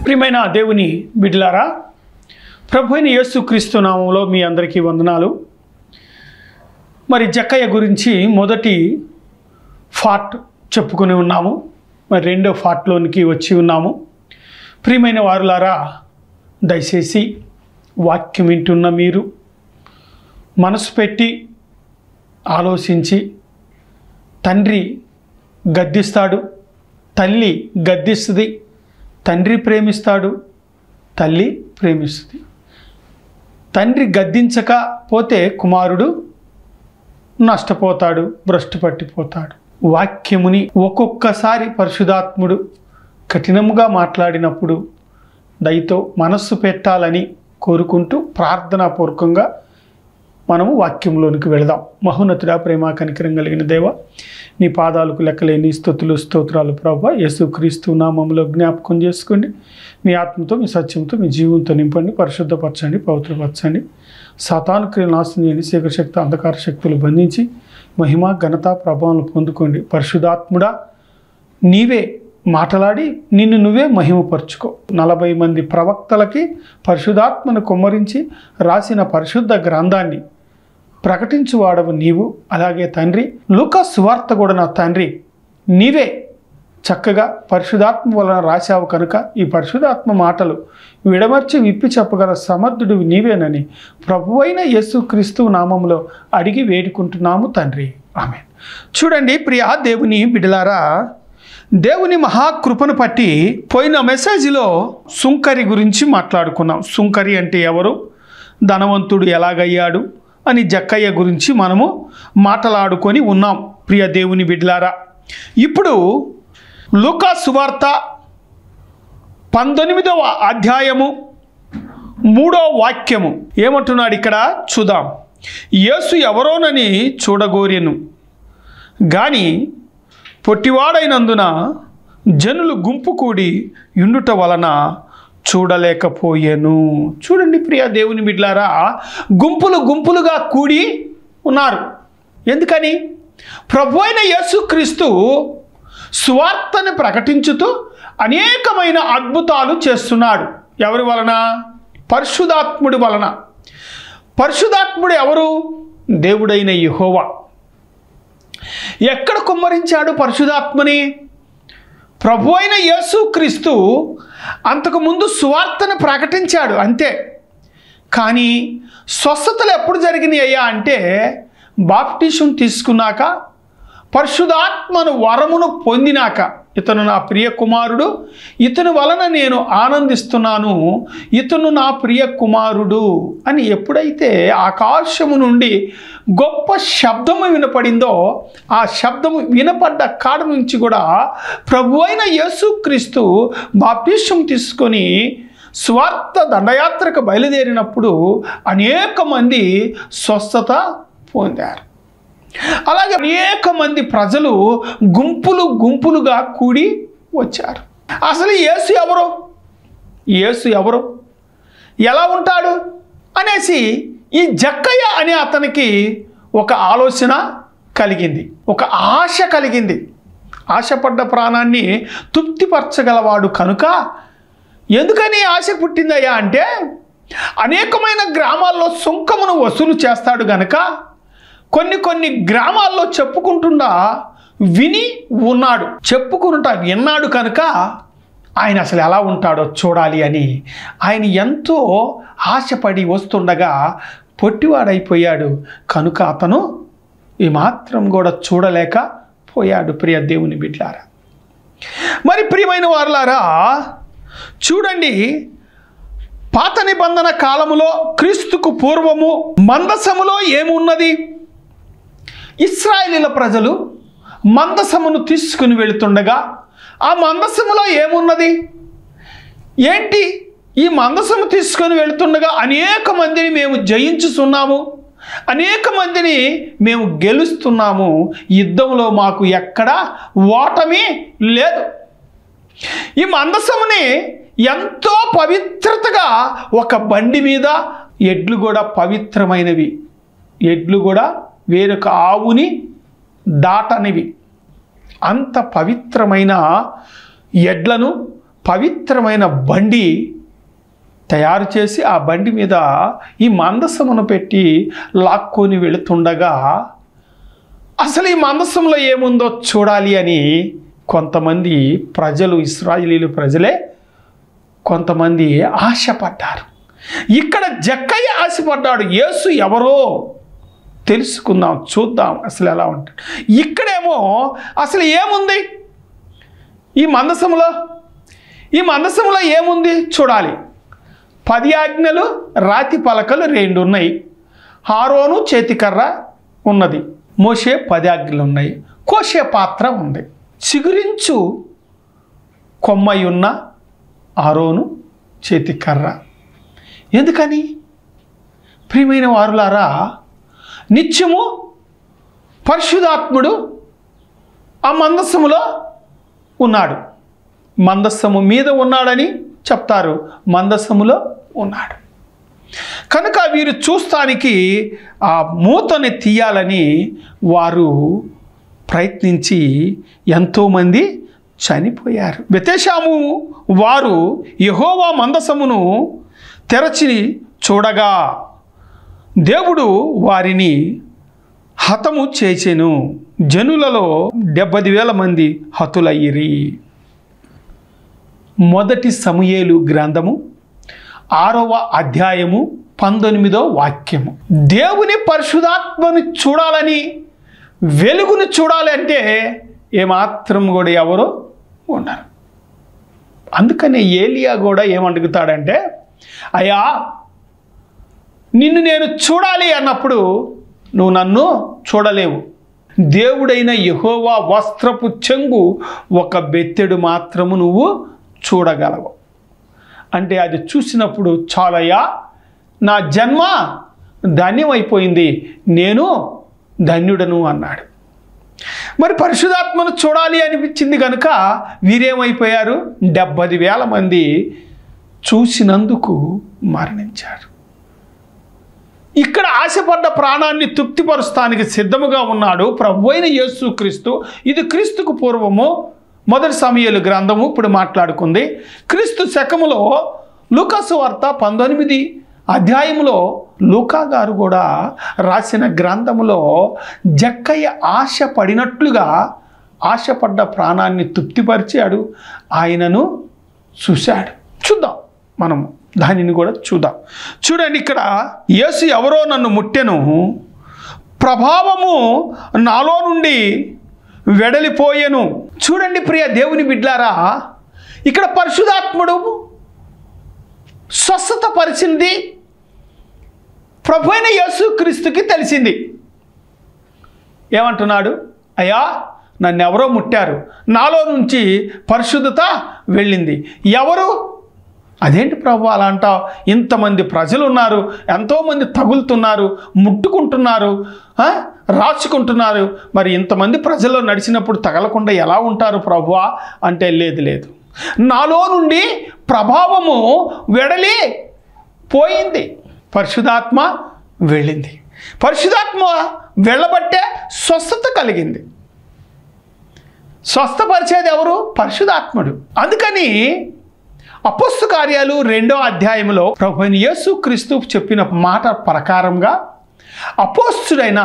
ప్రియమైన దేవుని బిడ్లారా ప్రభు అయిన యేసుక్రీస్తు నామంలో మీ అందరికీ వందనాలు మరి జక్కయ్య గురించి మొదటి ఫాట్ చెప్పుకొని ఉన్నాము మరి రెండో ఫాట్లోనికి వచ్చి ఉన్నాము ప్రియమైన వారులారా దయచేసి వాక్యం వింటున్న మీరు మనసు పెట్టి ఆలోచించి తండ్రి గద్దిస్తాడు తల్లి గద్దిస్తుంది తండ్రి ప్రేమిస్తాడు తల్లి ప్రేమిస్తుంది తండ్రి గద్దించకపోతే కుమారుడు నష్టపోతాడు భ్రష్టు పట్టిపోతాడు వాక్యముని ఒక్కొక్కసారి పరిశుధాత్ముడు కఠినముగా మాట్లాడినప్పుడు దయతో మనస్సు పెట్టాలని కోరుకుంటూ ప్రార్థనాపూర్వకంగా మనము వాక్యంలోనికి వెళదాం మహోన్నతుడా ప్రేమ కనికరం కలిగిన దేవ నీ పాదాలకు లెక్కలేని స్థుతులు స్తోత్రాలు ప్రభా యేసుక్రీస్తు నామంలో జ్ఞాపకం చేసుకోండి మీ ఆత్మతో మీ సత్యంతో మీ జీవంతో నింపండి పరిశుద్ధపరచండి పవిత్రపరచండి సాతాను క్రియలు నాశనం చేయండి శీఘ్ర శక్తి అంధకార శక్తులు బంధించి మహిమ ఘనత ప్రభావం పొందుకోండి పరిశుధాత్ముడా నీవే మాట్లాడి నిన్ను నువ్వే మహిమపరుచుకో నలభై మంది ప్రవక్తలకి పరిశుధాత్మను కుమ్మరించి రాసిన పరిశుద్ధ గ్రంథాన్ని ప్రకటించువాడవు నీవు అలాగే తండ్రి లూకా సువార్త కూడా నా తండ్రి నీవే చక్కగా పరిశుధాత్మ వలన రాశావు కనుక ఈ పరిశుధాత్మ మాటలు విడమర్చి విప్పి చెప్పగల సమర్థుడు నీవేనని ప్రభువైన యేసుక్రీస్తు నామంలో అడిగి వేడుకుంటున్నాము తండ్రి ఆమె చూడండి ప్రియా దేవుని బిడలారా దేవుని మహాకృపను పట్టి పోయిన మెసేజ్లో సుంకరి గురించి మాట్లాడుకున్నాం సుంకరి అంటే ఎవరు ధనవంతుడు ఎలాగయ్యాడు అని జక్కయ్య గురించి మనము మాట్లాడుకొని ఉన్నాం ప్రియ దేవుని బిడ్లారా ఇప్పుడు లూకా సువార్త పంతొమ్మిదవ అధ్యాయము మూడో వాక్యము ఏమంటున్నాడు ఇక్కడ చూద్దాం యేసు ఎవరోనని చూడగోరెను గాని పొట్టివాడైనందున జనులు గుంపు కూడి ఉండుట వలన చూడలేకపోయాను చూడండి ప్రియ దేవుని బిడ్లారా గుంపులు గుంపులుగా కూడి ఉన్నారు ఎందుకని ప్రభు అయిన యేసుక్రీస్తు సువార్తను ప్రకటించుతూ అనేకమైన అద్భుతాలు చేస్తున్నాడు ఎవరి వలన పరిశుధాత్ముడి వలన పరిశుధాత్ముడు ఎవరు దేవుడైన యెహోవా ఎక్కడ కుమ్మరించాడు పరిశుధాత్మని ప్రభు అయిన యేసుక్రీస్తు అంతకుముందు సువార్తను ప్రకటించాడు అంతే కానీ స్వస్థతలు ఎప్పుడు జరిగినాయి అయ్యా అంటే బాప్టిషన్ తీసుకున్నాక పరిశుధాత్మను వరమును పొందినాక ఇతను నా ప్రియ కుమారుడు ఇతని వలన నేను ఆనందిస్తున్నాను ఇతను నా ప్రియ కుమారుడు అని ఎప్పుడైతే ఆకాశము నుండి గొప్ప శబ్దము వినపడిందో ఆ శబ్దము వినపడ్డ కాడ నుంచి కూడా ప్రభు అయిన యేసుక్రీస్తు బాప్టిషం తీసుకొని స్వార్థ దండయాత్రకు బయలుదేరినప్పుడు అనేక మంది స్వస్థత పొందారు అలాగే అనేక మంది ప్రజలు గుంపులు గుంపులుగా కూడి వచ్చారు అసలు యేసు ఎవరు యేసు ఎవరు ఎలా ఉంటాడు అనేసి ఈ జక్కయ్య అనే అతనికి ఒక ఆలోచన కలిగింది ఒక ఆశ కలిగింది ఆశపడ్డ ప్రాణాన్ని తృప్తిపరచగలవాడు కనుక ఎందుకని ఆశ పుట్టిందయ్యా అంటే అనేకమైన గ్రామాల్లో సుంకమును వసూలు చేస్తాడు గనక కొన్ని కొన్ని గ్రామాల్లో చెప్పుకుంటుండా విని ఉన్నాడు చెప్పుకుంటా విన్నాడు కనుక ఆయన అసలు ఎలా ఉంటాడో చూడాలి అని ఆయన ఎంతో ఆశపడి వస్తుండగా పొట్టివాడైపోయాడు కనుక అతను ఈ మాత్రం కూడా చూడలేక పోయాడు ప్రియ దేవుని బిడ్లారా మరి ప్రియమైన వారులారా చూడండి పాత నిబంధన కాలములో క్రీస్తుకు పూర్వము మందసములో ఏమున్నది ఇస్రాయేలీల ప్రజలు మందసమును తీసుకుని వెళుతుండగా ఆ మందసములో ఏమున్నది ఏంటి ఈ మందసము తీసుకొని వెళుతుండగా అనేక మందిని మేము జయించుతున్నాము అనేక మందిని మేము గెలుస్తున్నాము యుద్ధంలో మాకు ఎక్కడా ఓటమి లేదు ఈ మందసముని ఎంతో పవిత్రతగా ఒక బండి మీద ఎడ్లు కూడా పవిత్రమైనవి ఎడ్లు కూడా వేరొక ఆవుని దాటనివి అంత పవిత్రమైన ఎడ్లను పవిత్రమైన బండి తయారు చేసి ఆ బండి మీద ఈ మందసమును పెట్టి లాక్కొని వెళుతుండగా అసలు ఈ మందసంలో ఏముందో చూడాలి అని కొంతమంది ప్రజలు ఇస్రాయిలీలు ప్రజలే కొంతమంది ఆశపడ్డారు ఇక్కడ జక్కయ్య ఆశపడ్డాడు యేసు ఎవరో తెలుసుకుందాం చూద్దాం అసలు ఎలా ఉంటాడు ఇక్కడేమో అసలు ఏముంది ఈ మందసంలో ఈ మందసంలో ఏముంది చూడాలి పది ఆజ్ఞలు రాతి పలకలు రెండు ఉన్నాయి హారోను చేతికర్ర ఉన్నది మోసే పది ఆజ్ఞలు ఉన్నాయి కోసే పాత్ర ఉంది చిగురించు కొమ్మై ఉన్న ఆరోను చేతికర్ర ఎందుకని ప్రియమైన వారులారా నిత్యము పరిశుధాత్ముడు ఆ మందస్సములో ఉన్నాడు మందస్సము మీద ఉన్నాడని చెప్తారు మందస్సములో ఉన్నాడు కనుక వీరు చూస్తానికి ఆ మూతని తీయాలని వారు ప్రయత్నించి ఎంతోమంది చనిపోయారు బెతేషాము వారు యహోవా మందసమును తెరచి చూడగా దేవుడు వారిని హతము చేచెను జనులలో డెబ్బది వేల మంది హతులయ్యిరి మొదటి సమయేలు గ్రంథము ఆరవ అధ్యాయము పంతొమ్మిదో వాక్యము దేవుని పరిశుధాత్మని చూడాలని వెలుగును చూడాలి అంటే ఏమాత్రం కూడా ఎవరు ఉండరు అందుకనే ఏలియా కూడా ఏమడుగుతాడంటే అయ్యా నిన్ను నేను చూడాలి అన్నప్పుడు నువ్వు నన్ను చూడలేవు దేవుడైన యహోవా వస్త్రపు చెంగు ఒక బెత్తెడు మాత్రము నువ్వు చూడగలవు అంటే అది చూసినప్పుడు చాలయ్యా నా జన్మ ధన్యమైపోయింది నేను ధన్యుడను అన్నాడు మరి పరిశుధాత్మను చూడాలి అనిపించింది కనుక వీరేమైపోయారు డెబ్బది వేల మంది చూసినందుకు మరణించారు ఇక్కడ ఆశపడ్డ ప్రాణాన్ని తృప్తిపరుస్తానికి సిద్ధముగా ఉన్నాడు ప్రభు అయిన యేసు క్రీస్తు ఇది క్రీస్తుకు పూర్వము మొదటి సమయాలు గ్రంథము ఇప్పుడు మాట్లాడుకుంది క్రీస్తు శకములో లూకాసు వార్త పంతొమ్మిది అధ్యాయంలో లూకా గారు కూడా రాసిన గ్రంథములో జక్కయ్య ఆశ పడినట్లుగా ఆశపడ్డ ప్రాణాన్ని తృప్తిపరిచాడు ఆయనను చూశాడు చూద్దాం మనము దానిని కూడా చూద్దాం చూడండి ఇక్కడ యేసు ఎవరో నన్ను ముట్టెను ప్రభావము నాలో నుండి వెడలిపోయెను చూడండి ప్రియ దేవుని బిడ్లారా ఇక్కడ పరిశుధాత్ముడు స్వస్థత పరిచింది ప్రభు అయిన యేసుక్రీస్తుకి తెలిసింది ఏమంటున్నాడు అయ్యా నన్ను ఎవరో ముట్టారు నాలో నుంచి పరిశుద్ధత వెళ్ళింది ఎవరు అదేంటి ప్రభు అలా అంటావు ఇంతమంది ప్రజలు ఉన్నారు ఎంతోమంది తగులుతున్నారు ముట్టుకుంటున్నారు ఆ? రాచుకుంటున్నారు మరి ఇంతమంది ప్రజల్లో నడిచినప్పుడు తగలకుండా ఎలా ఉంటారు ప్రభువా అంటే లేదు లేదు నాలో నుండి ప్రభావము వెడలి పోయింది పరిశుధాత్మ వెళ్ళింది పరిశుధాత్మ వెళ్ళబట్టే స్వస్థత కలిగింది స్వస్థపరిచేది ఎవరు పరిశుధాత్ముడు అందుకని అపస్సు కార్యాలు రెండో అధ్యాయంలో ప్రభు అయిన యేసు క్రీస్తు చెప్పిన మాట ప్రకారంగా అపోస్తుడైన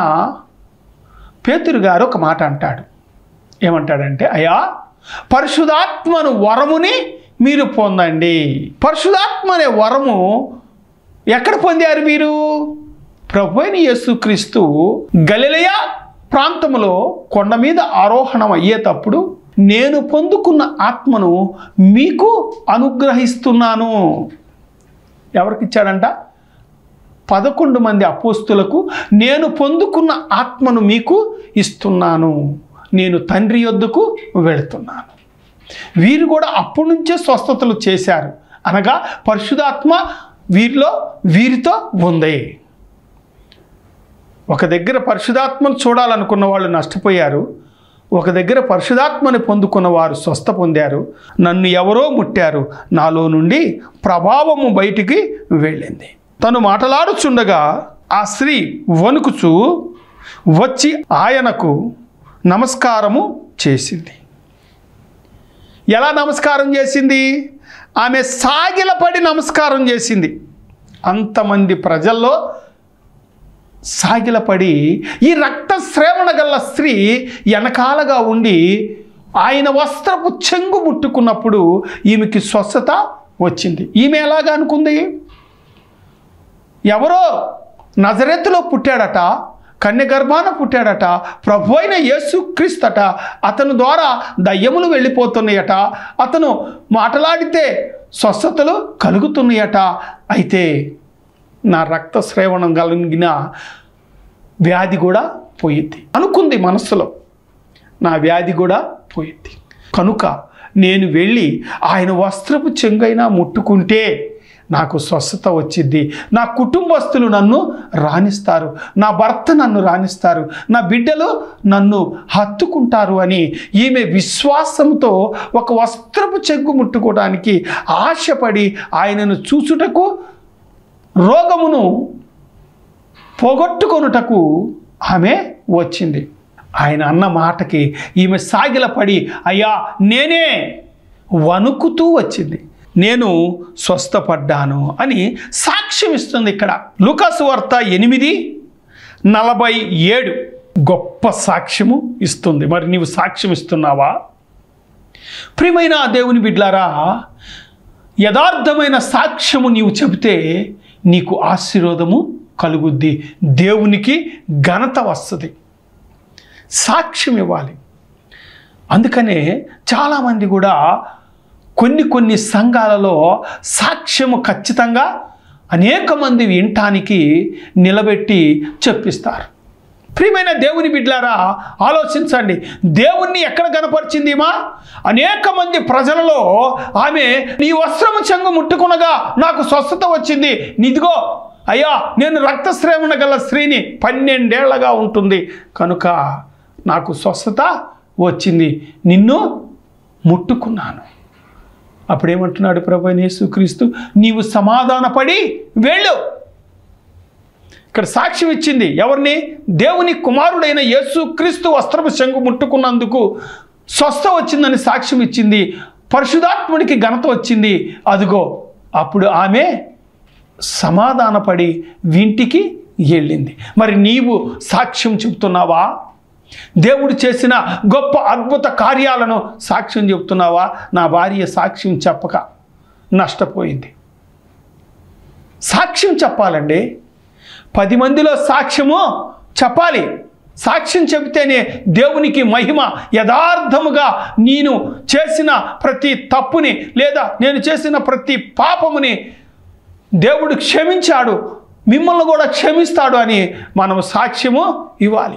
పేతురు గారు ఒక మాట అంటాడు ఏమంటాడంటే అయ్యా పరిశుధాత్మను వరముని మీరు పొందండి పరిశుధాత్మ అనే వరము ఎక్కడ పొందారు మీరు ప్రభు అయిన యేసుక్రీస్తు గలిలయ ప్రాంతంలో కొండ మీద ఆరోహణం అయ్యేటప్పుడు నేను పొందుకున్న ఆత్మను మీకు అనుగ్రహిస్తున్నాను ఎవరికి ఇచ్చాడంట పదకొండు మంది అపోస్తులకు నేను పొందుకున్న ఆత్మను మీకు ఇస్తున్నాను నేను తండ్రి యొద్దకు వెళుతున్నాను వీరు కూడా అప్పటి నుంచే స్వస్థతలు చేశారు అనగా పరిశుధాత్మ వీరిలో వీరితో ఉంది ఒక దగ్గర పరిశుధాత్మను చూడాలనుకున్న వాళ్ళు నష్టపోయారు ఒక దగ్గర పరిశుధాత్మని పొందుకున్న వారు స్వస్థ పొందారు నన్ను ఎవరో ముట్టారు నాలో నుండి ప్రభావము బయటికి వెళ్ళింది తను మాటలాడుచుండగా ఆ స్త్రీ వణుకుచు వచ్చి ఆయనకు నమస్కారము చేసింది ఎలా నమస్కారం చేసింది ఆమె సాగిలపడి నమస్కారం చేసింది అంతమంది ప్రజల్లో సాగిలపడి ఈ రక్తశ్రేవణ గల స్త్రీ వెనకాలగా ఉండి ఆయన వస్త్రపు చెంగు ముట్టుకున్నప్పుడు ఈమెకి స్వస్థత వచ్చింది ఈమె ఎలాగా అనుకుంది ఎవరో నజరెత్తులో పుట్టాడట కన్య గర్భాన పుట్టాడట ప్రభు అయిన యేసు క్రీస్తట అతని ద్వారా దయ్యములు వెళ్ళిపోతున్నాయట అతను మాటలాడితే స్వస్థతలు కలుగుతున్నాయట అయితే నా రక్తశ్రేవణం కలిగిన వ్యాధి కూడా పోయింది అనుకుంది మనస్సులో నా వ్యాధి కూడా పోయింది కనుక నేను వెళ్ళి ఆయన వస్త్రపు చెంగైనా ముట్టుకుంటే నాకు స్వస్థత వచ్చింది నా కుటుంబస్తులు నన్ను రాణిస్తారు నా భర్త నన్ను రాణిస్తారు నా బిడ్డలు నన్ను హత్తుకుంటారు అని ఈమె విశ్వాసంతో ఒక వస్త్రపు చెంగు ముట్టుకోవడానికి ఆశపడి ఆయనను చూచుటకు రోగమును పోగొట్టుకొనుటకు ఆమె వచ్చింది ఆయన అన్న మాటకి ఈమె సాగిలపడి అయ్యా నేనే వణుకుతూ వచ్చింది నేను స్వస్థపడ్డాను అని సాక్ష్యం ఇస్తుంది ఇక్కడ లుకాసు వార్త ఎనిమిది నలభై ఏడు గొప్ప సాక్ష్యము ఇస్తుంది మరి నీవు సాక్ష్యం ఇస్తున్నావా ప్రియమైన దేవుని బిడ్లారా యథార్థమైన సాక్ష్యము నీవు చెబితే నీకు ఆశీర్వాదము కలుగుద్ది దేవునికి ఘనత వస్తుంది సాక్ష్యం ఇవ్వాలి అందుకనే చాలామంది కూడా కొన్ని కొన్ని సంఘాలలో సాక్ష్యము ఖచ్చితంగా అనేక మంది వినటానికి నిలబెట్టి చెప్పిస్తారు ప్రియమైన దేవుని బిడ్లారా ఆలోచించండి దేవుణ్ణి ఎక్కడ కనపరిచింది మా అనేక మంది ప్రజలలో ఆమె నీ వస్త్రము చెంగు ముట్టుకునగా నాకు స్వస్థత వచ్చింది నిదిగో అయ్యా నేను రక్తశ్రేవణ గల స్త్రీని పన్నెండేళ్లగా ఉంటుంది కనుక నాకు స్వస్థత వచ్చింది నిన్ను ముట్టుకున్నాను అప్పుడేమంటున్నాడు ప్రభు యేసుక్రీస్తు నీవు సమాధానపడి వెళ్ళు ఇక్కడ సాక్ష్యం ఇచ్చింది ఎవరిని దేవుని కుమారుడైన యేసుక్రీస్తు వస్త్రపు శంగు ముట్టుకున్నందుకు స్వస్థ వచ్చిందని సాక్ష్యం ఇచ్చింది పరిశుధాత్ముడికి ఘనత వచ్చింది అదిగో అప్పుడు ఆమె సమాధానపడి వింటికి వెళ్ళింది మరి నీవు సాక్ష్యం చెబుతున్నావా దేవుడు చేసిన గొప్ప అద్భుత కార్యాలను సాక్ష్యం చెబుతున్నావా నా భార్య సాక్ష్యం చెప్పక నష్టపోయింది సాక్ష్యం చెప్పాలండి పది మందిలో సాక్ష్యము చెప్పాలి సాక్ష్యం చెబితేనే దేవునికి మహిమ యథార్థముగా నేను చేసిన ప్రతి తప్పుని లేదా నేను చేసిన ప్రతి పాపముని దేవుడు క్షమించాడు మిమ్మల్ని కూడా క్షమిస్తాడు అని మనం సాక్ష్యము ఇవ్వాలి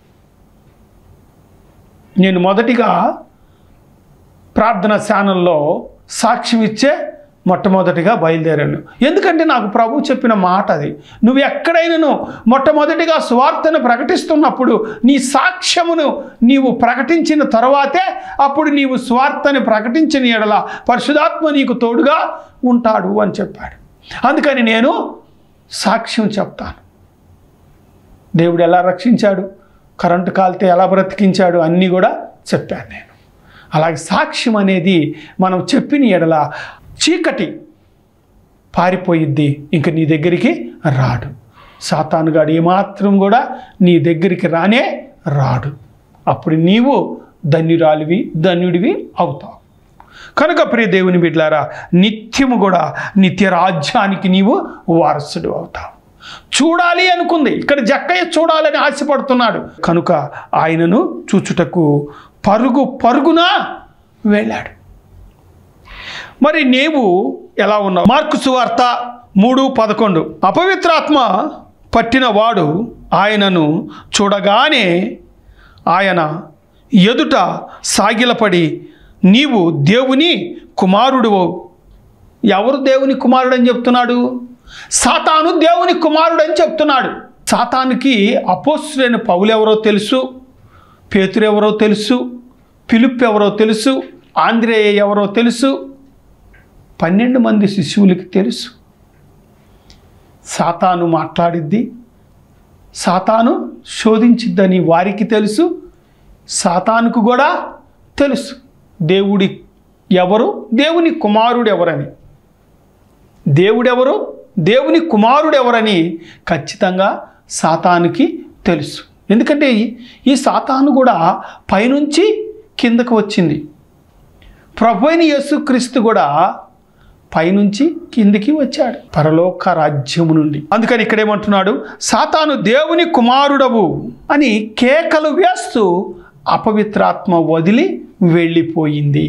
నేను మొదటిగా ప్రార్థన ఛానల్లో సాక్ష్యం ఇచ్చే మొట్టమొదటిగా బయలుదేరాను ఎందుకంటే నాకు ప్రభు చెప్పిన మాట అది నువ్వు ఎక్కడైనాను మొట్టమొదటిగా స్వార్థను ప్రకటిస్తున్నప్పుడు నీ సాక్ష్యమును నీవు ప్రకటించిన తర్వాతే అప్పుడు నీవు స్వార్థని ప్రకటించిన ఎడల పరిశుధాత్మ నీకు తోడుగా ఉంటాడు అని చెప్పాడు అందుకని నేను సాక్ష్యం చెప్తాను దేవుడు ఎలా రక్షించాడు కరెంటు కాలితే ఎలా బ్రతికించాడు అన్నీ కూడా చెప్పాను నేను అలాగే సాక్ష్యం అనేది మనం చెప్పిన ఎడల చీకటి పారిపోయిద్ది ఇంక నీ దగ్గరికి రాడు సాతానుగాడు ఏమాత్రం కూడా నీ దగ్గరికి రానే రాడు అప్పుడు నీవు ధన్యురాలివి ధన్యుడివి అవుతావు కనుక ప్రియ దేవుని బిడ్లారా నిత్యము కూడా నిత్య రాజ్యానికి నీవు వారసుడు అవుతావు చూడాలి అనుకుంది ఇక్కడ జక్కయ్య చూడాలని ఆశపడుతున్నాడు కనుక ఆయనను చూచుటకు పరుగు పరుగున వెళ్ళాడు మరి నీవు ఎలా ఉన్నావు మార్కు సువార్త మూడు పదకొండు అపవిత్రాత్మ పట్టిన వాడు ఆయనను చూడగానే ఆయన ఎదుట సాగిలపడి నీవు దేవుని కుమారుడువు ఎవరు దేవుని కుమారుడు అని చెప్తున్నాడు సాతాను దేవుని కుమారుడు అని చెప్తున్నాడు సాతానికి అపోస్తులైన పౌలు ఎవరో తెలుసు పేతురు ఎవరో తెలుసు పిలుపు ఎవరో తెలుసు ఆంధ్రేయ ఎవరో తెలుసు పన్నెండు మంది శిశువులకి తెలుసు సాతాను మాట్లాడిద్ది సాతాను శోధించిద్దని వారికి తెలుసు సాతానుకు కూడా తెలుసు దేవుడి ఎవరు దేవుని కుమారుడు ఎవరని దేవుడెవరు దేవుని కుమారుడు ఎవరని ఖచ్చితంగా సాతానుకి తెలుసు ఎందుకంటే ఈ- ఈ సాతాను కూడా పైనుంచి కిందకు వచ్చింది ప్రభు అయిన యేసుక్రీస్తు కూడా పైనుంచి కిందికి వచ్చాడు పరలోక రాజ్యము నుండి అందుకని ఇక్కడ ఏమంటున్నాడు సాతాను దేవుని కుమారుడవు అని కేకలు వేస్తూ అపవిత్రాత్మ వదిలి వెళ్ళిపోయింది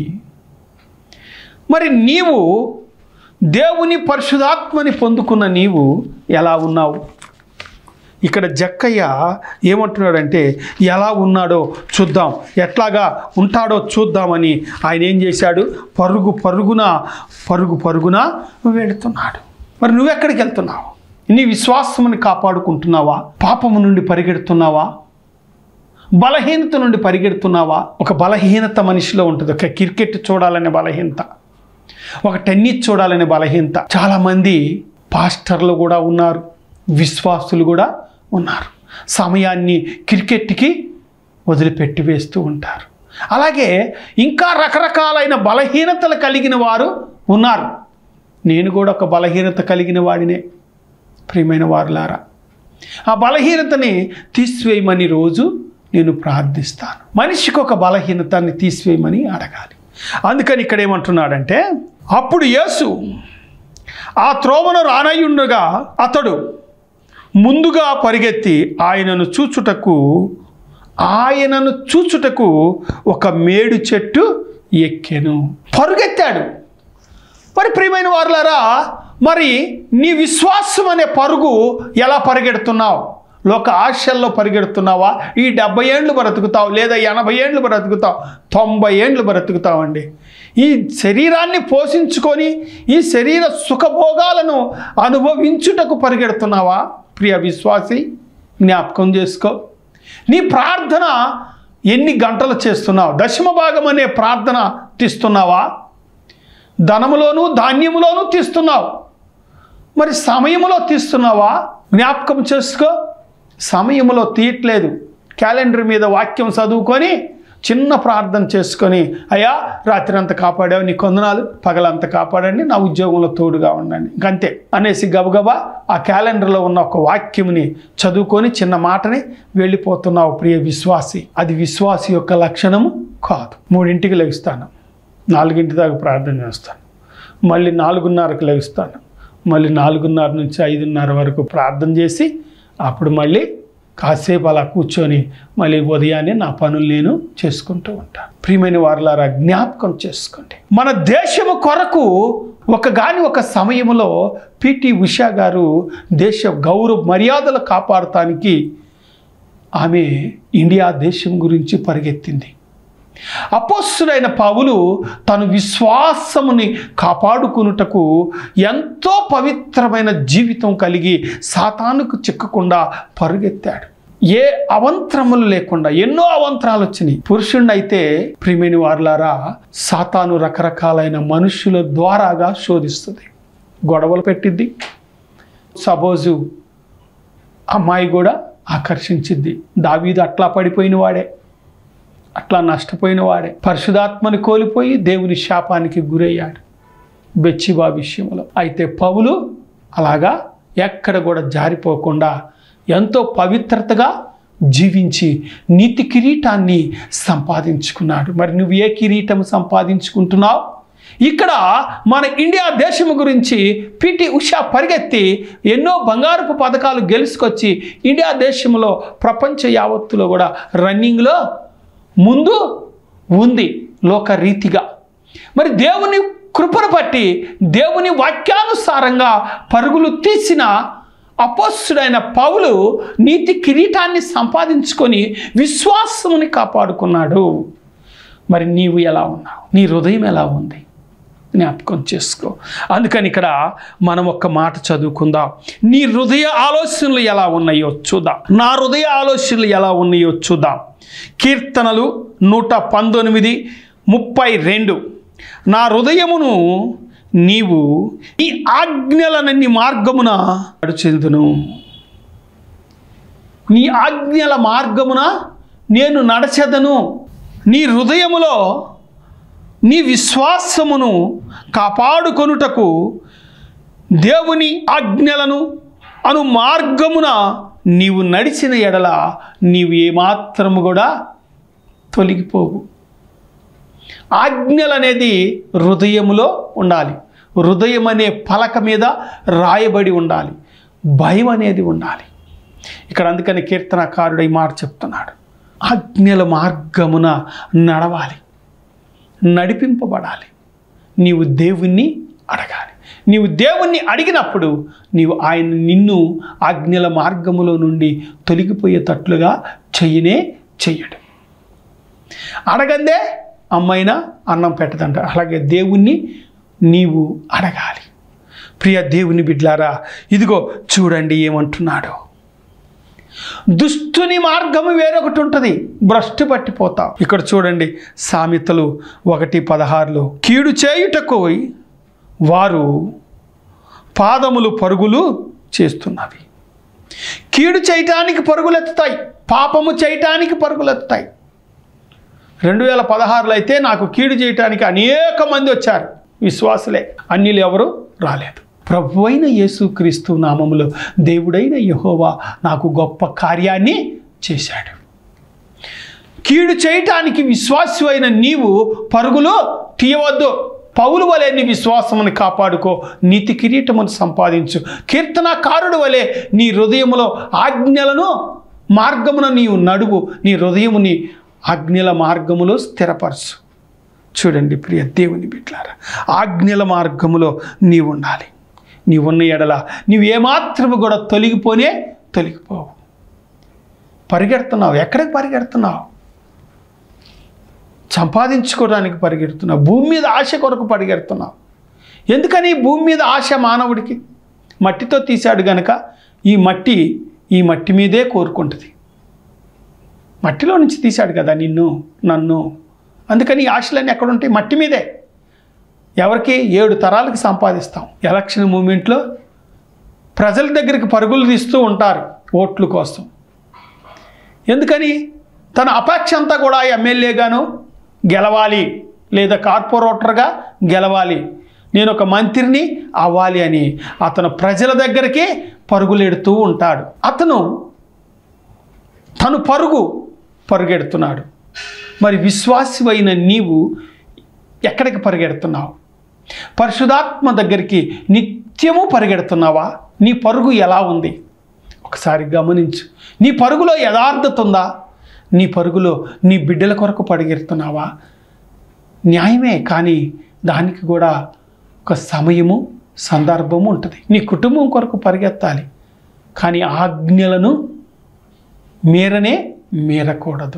మరి నీవు దేవుని పరిశుధాత్మని పొందుకున్న నీవు ఎలా ఉన్నావు ఇక్కడ జక్కయ్య ఏమంటున్నాడంటే ఎలా ఉన్నాడో చూద్దాం ఎట్లాగా ఉంటాడో చూద్దామని ఆయన ఏం చేశాడు పరుగు పరుగున పరుగు పరుగున వెళుతున్నాడు మరి నువ్వెక్కడికి వెళ్తున్నావు నీ విశ్వాసముని కాపాడుకుంటున్నావా పాపము నుండి పరిగెడుతున్నావా బలహీనత నుండి పరిగెడుతున్నావా ఒక బలహీనత మనిషిలో ఉంటుంది ఒక క్రికెట్ చూడాలనే బలహీనత ఒక టెన్నిస్ చూడాలనే బలహీనత చాలామంది పాస్టర్లు కూడా ఉన్నారు విశ్వాసులు కూడా ఉన్నారు సమయాన్ని క్రికెట్కి వదిలిపెట్టి వేస్తూ ఉంటారు అలాగే ఇంకా రకరకాలైన బలహీనతలు కలిగిన వారు ఉన్నారు నేను కూడా ఒక బలహీనత కలిగిన వాడినే ప్రియమైన వారులారా ఆ బలహీనతని తీసివేయమని రోజు నేను ప్రార్థిస్తాను మనిషికి ఒక బలహీనతాన్ని తీసివేయమని అడగాలి అందుకని ఇక్కడ ఏమంటున్నాడంటే అప్పుడు యేసు ఆ త్రోవను రానయ్యుండగా అతడు ముందుగా పరిగెత్తి ఆయనను చూచుటకు ఆయనను చూచుటకు ఒక మేడు చెట్టు ఎక్కెను పరుగెత్తాడు మరి ప్రియమైన వారులారా మరి నీ విశ్వాసం అనే పరుగు ఎలా పరిగెడుతున్నావు లోక ఆశల్లో పరిగెడుతున్నావా ఈ డెబ్బై ఏండ్లు బ్రతుకుతావు లేదా ఎనభై ఏండ్లు బ్రతుకుతావు తొంభై ఏండ్లు బ్రతుకుతావండి ఈ శరీరాన్ని పోషించుకొని ఈ శరీర సుఖభోగాలను అనుభవించుటకు పరిగెడుతున్నావా ప్రియ విశ్వాసి జ్ఞాపకం చేసుకో నీ ప్రార్థన ఎన్ని గంటలు చేస్తున్నావు దశమ భాగం అనే ప్రార్థన తీస్తున్నావా ధనములోను ధాన్యములోను తీస్తున్నావు మరి సమయములో తీస్తున్నావా జ్ఞాపకం చేసుకో సమయములో తీయట్లేదు క్యాలెండర్ మీద వాక్యం చదువుకొని చిన్న ప్రార్థన చేసుకొని అయ్యా రాత్రి అంతా కాపాడావు నీ కొందనాలు పగలంతా కాపాడండి నా ఉద్యోగంలో తోడుగా ఉండండి ఇంకంతే అనేసి గబగబా ఆ క్యాలెండర్లో ఉన్న ఒక వాక్యముని చదువుకొని చిన్న మాటని వెళ్ళిపోతున్నావు ప్రియ విశ్వాసి అది విశ్వాసి యొక్క లక్షణము కాదు మూడింటికి లెగుస్తాను నాలుగింటి దాకా ప్రార్థన చేస్తాను మళ్ళీ నాలుగున్నరకు లెగుస్తాను మళ్ళీ నాలుగున్నర నుంచి ఐదున్నర వరకు ప్రార్థన చేసి అప్పుడు మళ్ళీ కాసేపు అలా కూర్చొని మళ్ళీ ఉదయాన్నే నా పనులు నేను చేసుకుంటూ ఉంటాను ప్రియమైన వారులారా జ్ఞాపకం చేసుకోండి మన దేశము కొరకు ఒక గాని ఒక సమయంలో పిటి ఉషా గారు దేశ గౌరవ మర్యాదలు కాపాడటానికి ఆమె ఇండియా దేశం గురించి పరిగెత్తింది అపోస్తుడైన పౌలు తను విశ్వాసముని కాపాడుకునుటకు ఎంతో పవిత్రమైన జీవితం కలిగి సాతానుకు చిక్కకుండా పరుగెత్తాడు ఏ అవంతరములు లేకుండా ఎన్నో అవంతరాలు వచ్చినాయి పురుషుణ్ణి అయితే ప్రిమిని వారులారా సాతాను రకరకాలైన మనుషుల ద్వారాగా శోధిస్తుంది గొడవలు పెట్టిద్ది సపోజు అమ్మాయి కూడా ఆకర్షించిద్ది దావీదు అట్లా పడిపోయిన వాడే అట్లా నష్టపోయిన వాడే పరిశుధాత్మని కోల్పోయి దేవుని శాపానికి గురయ్యాడు బెచ్చిబా విషయంలో అయితే పౌలు అలాగా ఎక్కడ కూడా జారిపోకుండా ఎంతో పవిత్రతగా జీవించి నీతి కిరీటాన్ని సంపాదించుకున్నాడు మరి నువ్వు ఏ కిరీటం సంపాదించుకుంటున్నావు ఇక్కడ మన ఇండియా దేశం గురించి పిటి ఉషా పరిగెత్తి ఎన్నో బంగారపు పథకాలు గెలుచుకొచ్చి ఇండియా దేశంలో ప్రపంచ యావత్తులో కూడా రన్నింగ్లో ముందు ఉంది లోకరీతిగా మరి దేవుని కృపను బట్టి దేవుని వాక్యానుసారంగా పరుగులు తీసిన అపోస్తుడైన పౌలు నీతి కిరీటాన్ని సంపాదించుకొని విశ్వాసముని కాపాడుకున్నాడు మరి నీవు ఎలా ఉన్నావు నీ హృదయం ఎలా ఉంది జ్ఞాపకం చేసుకో అందుకని ఇక్కడ మనం ఒక్క మాట చదువుకుందాం నీ హృదయ ఆలోచనలు ఎలా ఉన్నాయో చూద్దాం నా హృదయ ఆలోచనలు ఎలా ఉన్నాయో చూద్దాం కీర్తనలు నూట పంతొమ్మిది ముప్పై రెండు నా హృదయమును నీవు ఈ ఆజ్ఞలనన్ని మార్గమున నడుచెందును నీ ఆజ్ఞల మార్గమున నేను నడచెదను నీ హృదయములో నీ విశ్వాసమును కాపాడుకొనుటకు దేవుని ఆజ్ఞలను అను మార్గమున నీవు నడిచిన ఎడల నీవు ఏమాత్రము కూడా తొలగిపోవు ఆజ్ఞలు అనేది హృదయములో ఉండాలి హృదయం అనే పలక మీద రాయబడి ఉండాలి భయం అనేది ఉండాలి ఇక్కడ అందుకని కీర్తనకారుడు ఈ మాట చెప్తున్నాడు ఆజ్ఞల మార్గమున నడవాలి నడిపింపబడాలి నీవు దేవుణ్ణి అడగాలి నీవు దేవుణ్ణి అడిగినప్పుడు నీవు ఆయన నిన్ను ఆజ్ఞల మార్గములో నుండి తొలగిపోయేటట్లుగా చెయ్యనే చెయ్యడు అడగందే అమ్మైనా అన్నం పెట్టదంట అలాగే దేవుణ్ణి నీవు అడగాలి ప్రియ దేవుని బిడ్లారా ఇదిగో చూడండి ఏమంటున్నాడు దుష్టుని మార్గము వేరొకటి ఉంటుంది భ్రష్టు పట్టిపోతాం ఇక్కడ చూడండి సామెతలు ఒకటి పదహారులో కీడు చేయుటకు వారు పాదములు పరుగులు చేస్తున్నవి కీడు చేయటానికి పరుగులెత్తుతాయి పాపము చేయటానికి పరుగులెత్తుతాయి రెండు వేల పదహారులో అయితే నాకు కీడు చేయటానికి అనేక మంది వచ్చారు విశ్వాసులే అన్యులు ఎవరు రాలేదు ప్రభు అయిన యేసుక్రీస్తు నామములో దేవుడైన యహోవా నాకు గొప్ప కార్యాన్ని చేశాడు కీడు చేయటానికి విశ్వాసు అయిన నీవు పరుగులు తీయవద్దు పౌలు వలె నీ విశ్వాసముని కాపాడుకో నీతి కిరీటమును సంపాదించు కీర్తనాకారుడు వలె నీ హృదయములో ఆజ్ఞలను మార్గమున నీవు నడువు నీ హృదయముని ఆజ్ఞల మార్గములో స్థిరపరచు చూడండి ప్రియ దేవుని బిడ్లారా ఆజ్ఞల మార్గములో నీవు ఉండాలి నీవున్న ఎడల నీవు ఏమాత్రము కూడా తొలగిపోనే తొలగిపోవు పరిగెడుతున్నావు ఎక్కడికి పరిగెడుతున్నావు సంపాదించుకోవడానికి పరిగెడుతున్నావు భూమి మీద ఆశ కొరకు పరిగెడుతున్నావు ఎందుకని భూమి మీద ఆశ మానవుడికి మట్టితో తీశాడు గనక ఈ మట్టి ఈ మట్టి మీదే కోరుకుంటుంది మట్టిలో నుంచి తీశాడు కదా నిన్ను నన్ను అందుకని ఈ ఆశలన్నీ ఎక్కడ ఉంటాయి మట్టి మీదే ఎవరికి ఏడు తరాలకి సంపాదిస్తాం ఎలక్షన్ మూమెంట్లో ప్రజల దగ్గరికి పరుగులు తీస్తూ ఉంటారు ఓట్ల కోసం ఎందుకని తన అపేక్ష అంతా కూడా ఎమ్మెల్యేగాను గెలవాలి లేదా కార్పొరేటర్గా గెలవాలి నేను ఒక మంత్రిని అవ్వాలి అని అతను ప్రజల దగ్గరికి పరుగులెడుతూ ఉంటాడు అతను తను పరుగు పరుగెడుతున్నాడు మరి విశ్వాసమైన నీవు ఎక్కడికి పరిగెడుతున్నావు పరిశుధాత్మ దగ్గరికి నిత్యము పరిగెడుతున్నావా నీ పరుగు ఎలా ఉంది ఒకసారి గమనించు నీ పరుగులో యథార్థత ఉందా నీ పరుగులో నీ బిడ్డల కొరకు పరిగెడుతున్నావా న్యాయమే కానీ దానికి కూడా ఒక సమయము సందర్భము ఉంటుంది నీ కుటుంబం కొరకు పరిగెత్తాలి కానీ ఆజ్ఞలను మీరనే మీరకూడదు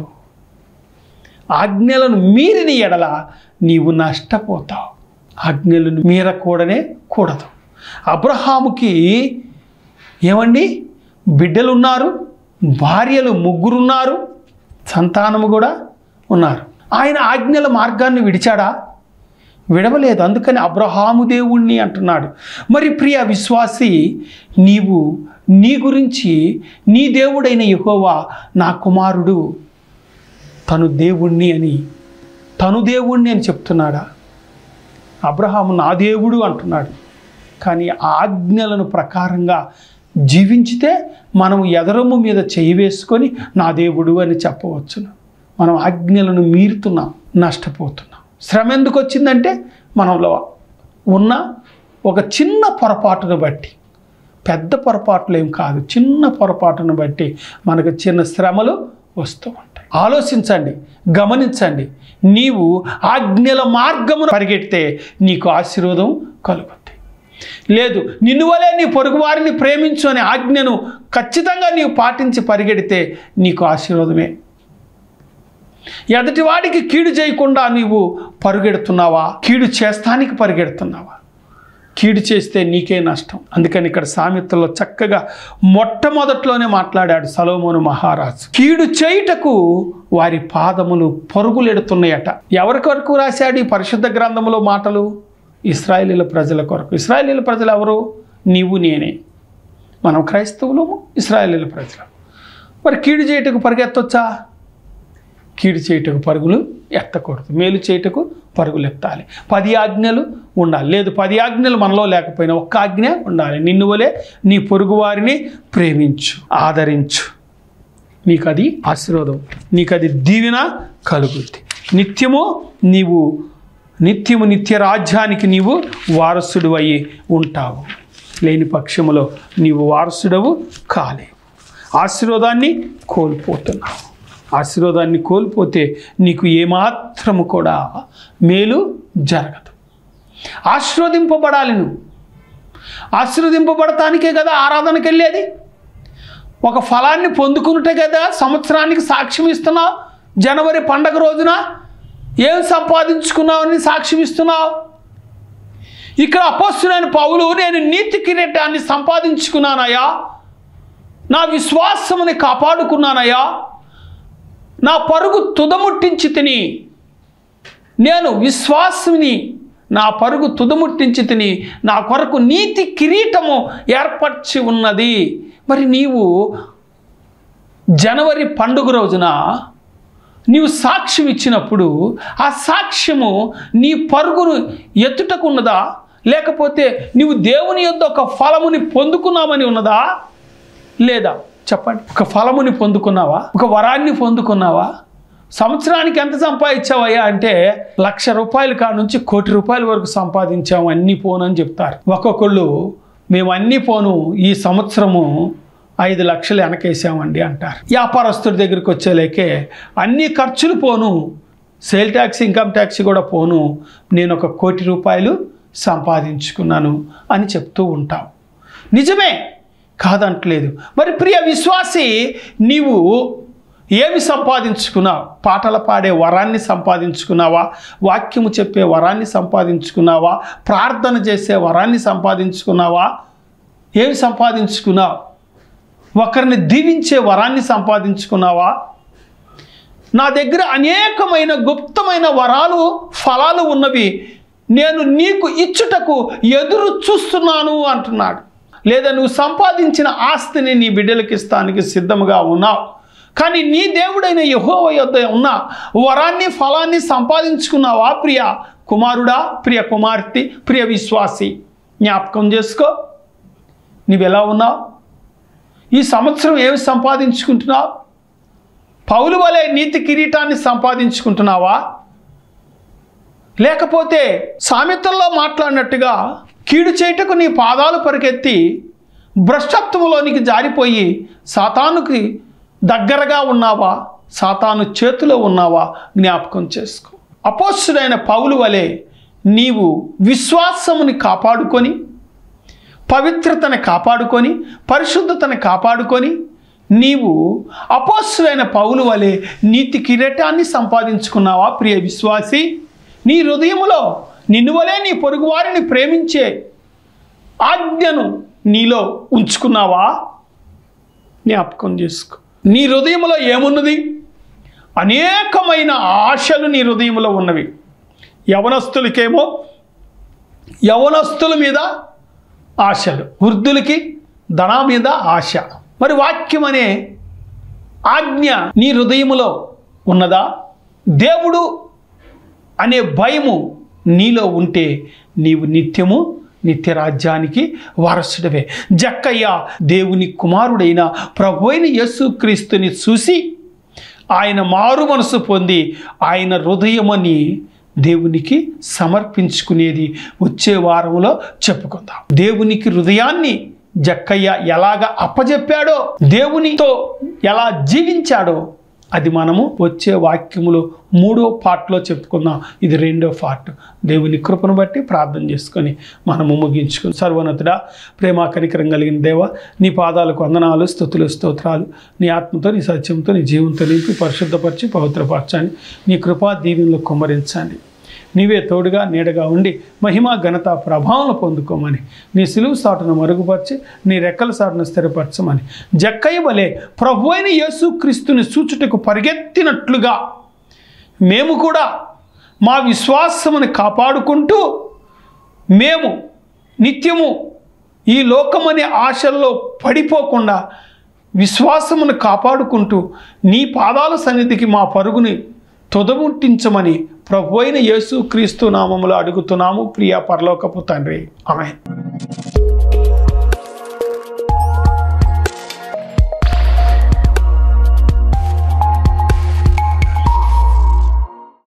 ఆజ్ఞలను మీరిన ఎడల నీవు నష్టపోతావు ఆజ్ఞలను మీరకూడనే కూడదు అబ్రహాముకి ఏమండి బిడ్డలున్నారు భార్యలు ముగ్గురున్నారు సంతానము కూడా ఉన్నారు ఆయన ఆజ్ఞల మార్గాన్ని విడిచాడా విడవలేదు అందుకని అబ్రహాము దేవుణ్ణి అంటున్నాడు మరి ప్రియ విశ్వాసి నీవు నీ గురించి నీ దేవుడైన యెహోవా నా కుమారుడు తను దేవుణ్ణి అని తను దేవుణ్ణి అని చెప్తున్నాడా అబ్రహాము నా దేవుడు అంటున్నాడు కానీ ఆజ్ఞలను ప్రకారంగా జీవించితే మనం ఎదరము మీద చేయి వేసుకొని నా దేవుడు అని చెప్పవచ్చును మనం ఆజ్ఞలను మీరుతున్నాం నష్టపోతున్నాం శ్రమ ఎందుకు వచ్చిందంటే మనలో ఉన్న ఒక చిన్న పొరపాటును బట్టి పెద్ద పొరపాట్లు ఏం కాదు చిన్న పొరపాటును బట్టి మనకు చిన్న శ్రమలు వస్తూ ఉంటాయి ఆలోచించండి గమనించండి నీవు ఆజ్ఞల మార్గమును పరిగెడితే నీకు ఆశీర్వాదం కలుగుతుంది లేదు నిన్ను వలే నీ పొరుగువారిని ప్రేమించు అనే ఆజ్ఞను ఖచ్చితంగా నీవు పాటించి పరిగెడితే నీకు ఆశీర్వాదమే ఎదుటివాడికి కీడు చేయకుండా నీవు పరుగెడుతున్నావా కీడు చేస్తానికి పరిగెడుతున్నావా కీడు చేస్తే నీకే నష్టం అందుకని ఇక్కడ సామెతలో చక్కగా మొట్టమొదట్లోనే మాట్లాడాడు సలోమోను మహారాజు కీడు చేయుటకు వారి పాదములు పరుగులెడుతున్నాయట ఎవరి కొరకు రాశాడు ఈ పరిశుద్ధ గ్రంథములో మాటలు ఇస్రాయేలీల ప్రజల కొరకు ఇస్రాయేలీల ప్రజలు ఎవరు నీవు నేనే మనం క్రైస్తవులము ఇస్రాయేలీల ప్రజలు మరి కీడు చేయుటకు పరిగెత్తొచ్చా కీడు చేయుటకు పరుగులు ఎత్తకూడదు మేలు చేయుటకు పరుగులు ఎత్తాలి పది ఆజ్ఞలు ఉండాలి లేదు పది ఆజ్ఞలు మనలో లేకపోయినా ఒక్క ఆజ్ఞ ఉండాలి నిన్ను వలే నీ పొరుగు వారిని ప్రేమించు ఆదరించు నీకు అది ఆశీర్వాదం నీకు అది దీవెన కలుగుద్ది నిత్యము నీవు నిత్యము నిత్య రాజ్యానికి నీవు వారసుడు అయ్యి ఉంటావు లేని పక్షములో నీవు వారసుడవు కాలేవు ఆశీర్వాదాన్ని కోల్పోతున్నావు ఆశీర్వాదాన్ని కోల్పోతే నీకు ఏమాత్రము కూడా మేలు జరగదు ఆశీర్వదింపబడాలి నువ్వు ఆశీర్వదింపబడటానికే కదా ఆరాధనకి వెళ్ళేది ఒక ఫలాన్ని పొందుకున్నట్టే కదా సంవత్సరానికి సాక్ష్యం ఇస్తున్నావు జనవరి పండగ రోజున ఏం సంపాదించుకున్నావని సాక్ష్యం ఇస్తున్నావు ఇక్కడ అపోస్తులైన పౌలు నేను నీతి కిరీటాన్ని సంపాదించుకున్నానయ్యా నా విశ్వాసముని కాపాడుకున్నానయ్యా నా పరుగు తుదముట్టించి తిని నేను విశ్వాసుని నా పరుగు తుదముట్టించి తిని నా కొరకు నీతి కిరీటము ఏర్పరిచి ఉన్నది మరి నీవు జనవరి పండుగ రోజున నీవు సాక్ష్యం ఇచ్చినప్పుడు ఆ సాక్ష్యము నీ పరుగును ఎత్తుటకున్నదా లేకపోతే నీవు దేవుని యొద్ద ఒక ఫలముని పొందుకున్నామని ఉన్నదా లేదా చెప్పండి ఒక ఫలముని పొందుకున్నావా ఒక వరాన్ని పొందుకున్నావా సంవత్సరానికి ఎంత సంపాదించావయ్యా అంటే లక్ష రూపాయల కాడ నుంచి కోటి రూపాయల వరకు సంపాదించాము అన్ని పోను అని చెప్తారు ఒక్కొక్కళ్ళు మేము అన్ని పోను ఈ సంవత్సరము ఐదు లక్షలు వెనకేసామండి అంటారు వ్యాపారస్తుడి దగ్గరికి వచ్చేలేకే అన్ని ఖర్చులు పోను సేల్ ట్యాక్స్ ఇన్కమ్ ట్యాక్స్ కూడా పోను నేను ఒక కోటి రూపాయలు సంపాదించుకున్నాను అని చెప్తూ ఉంటాం నిజమే కాదంటలేదు మరి ప్రియ విశ్వాసి నీవు ఏమి సంపాదించుకున్నావు పాటలు పాడే వరాన్ని సంపాదించుకున్నావా వాక్యము చెప్పే వరాన్ని సంపాదించుకున్నావా ప్రార్థన చేసే వరాన్ని సంపాదించుకున్నావా ఏమి సంపాదించుకున్నావు ఒకరిని దీవించే వరాన్ని సంపాదించుకున్నావా నా దగ్గర అనేకమైన గుప్తమైన వరాలు ఫలాలు ఉన్నవి నేను నీకు ఇచ్చుటకు ఎదురు చూస్తున్నాను అంటున్నాడు లేదా నువ్వు సంపాదించిన ఆస్తిని నీ బిడ్డలకి ఇస్తానికి సిద్ధముగా ఉన్నావు కానీ నీ దేవుడైన యహోవ యొద్ద ఉన్న వరాన్ని ఫలాన్ని సంపాదించుకున్నావా ప్రియ కుమారుడా ప్రియ కుమార్తె ప్రియ విశ్వాసి జ్ఞాపకం చేసుకో నీవెలా ఉన్నావు ఈ సంవత్సరం ఏమి సంపాదించుకుంటున్నావు పౌలు వలె నీతి కిరీటాన్ని సంపాదించుకుంటున్నావా లేకపోతే సామెతల్లో మాట్లాడినట్టుగా కీడు చేయుటకు నీ పాదాలు పరికెత్తి భ్రష్టత్వంలోనికి జారిపోయి సాతానుకి దగ్గరగా ఉన్నావా సాతాను చేతిలో ఉన్నావా జ్ఞాపకం చేసుకో అపోస్తుడైన పౌలు వలె నీవు విశ్వాసముని కాపాడుకొని పవిత్రతను కాపాడుకొని పరిశుద్ధతను కాపాడుకొని నీవు అపోస్తులైన పౌలు వలె నీతి కిరీటాన్ని సంపాదించుకున్నావా ప్రియ విశ్వాసి నీ హృదయములో నిన్ను వలె నీ పొరుగువారిని ప్రేమించే ఆజ్ఞను నీలో ఉంచుకున్నావా జ్ఞాపకం చేసుకో నీ హృదయంలో ఏమున్నది అనేకమైన ఆశలు నీ హృదయంలో ఉన్నవి యవనస్తులకేమో యవనస్తుల మీద ఆశలు వృద్ధులకి ధన మీద ఆశ మరి వాక్యం అనే ఆజ్ఞ నీ హృదయములో ఉన్నదా దేవుడు అనే భయము నీలో ఉంటే నీవు నిత్యము నిత్య రాజ్యానికి వారసుడవే జక్కయ్య దేవుని కుమారుడైన ప్రభు అయిన యేసుక్రీస్తుని చూసి ఆయన మారు మనసు పొంది ఆయన హృదయమని దేవునికి సమర్పించుకునేది వచ్చే వారంలో చెప్పుకుందాం దేవునికి హృదయాన్ని జక్కయ్య ఎలాగ అప్పజెప్పాడో దేవునితో ఎలా జీవించాడో అది మనము వచ్చే వాక్యములో మూడో పార్ట్లో చెప్పుకుందాం ఇది రెండో పార్ట్ దేవుని కృపను బట్టి ప్రార్థన చేసుకొని మనము ముగించుకుని సర్వోన్నతుడా ప్రేమ కనికరం కలిగిన దేవ నీ పాదాలకు వందనాలు స్థుతులు స్తోత్రాలు నీ ఆత్మతో నీ సత్యంతో నీ జీవంతో నింపి పరిశుద్ధపరిచి పవిత్రపరచండి నీ కృపా దీవెనలు కుమ్మరించండి నీవే తోడుగా నీడగా ఉండి మహిమ ఘనత ప్రభావం పొందుకోమని నీ సిలువు సాటును మరుగుపరిచి నీ రెక్కల సాటును స్థిరపరచమని జక్కయ్య వలె ప్రభు అయిన యేసుక్రీస్తుని సూచుటకు పరిగెత్తినట్లుగా మేము కూడా మా విశ్వాసముని కాపాడుకుంటూ మేము నిత్యము ఈ లోకమనే ఆశల్లో పడిపోకుండా విశ్వాసమును కాపాడుకుంటూ నీ పాదాల సన్నిధికి మా పరుగుని తొదముట్టించమని ప్రభు అయిన యేసు క్రీస్తు నామములో అడుగుతున్నాము ప్రియా పరలోకపు తండ్రి ఆమె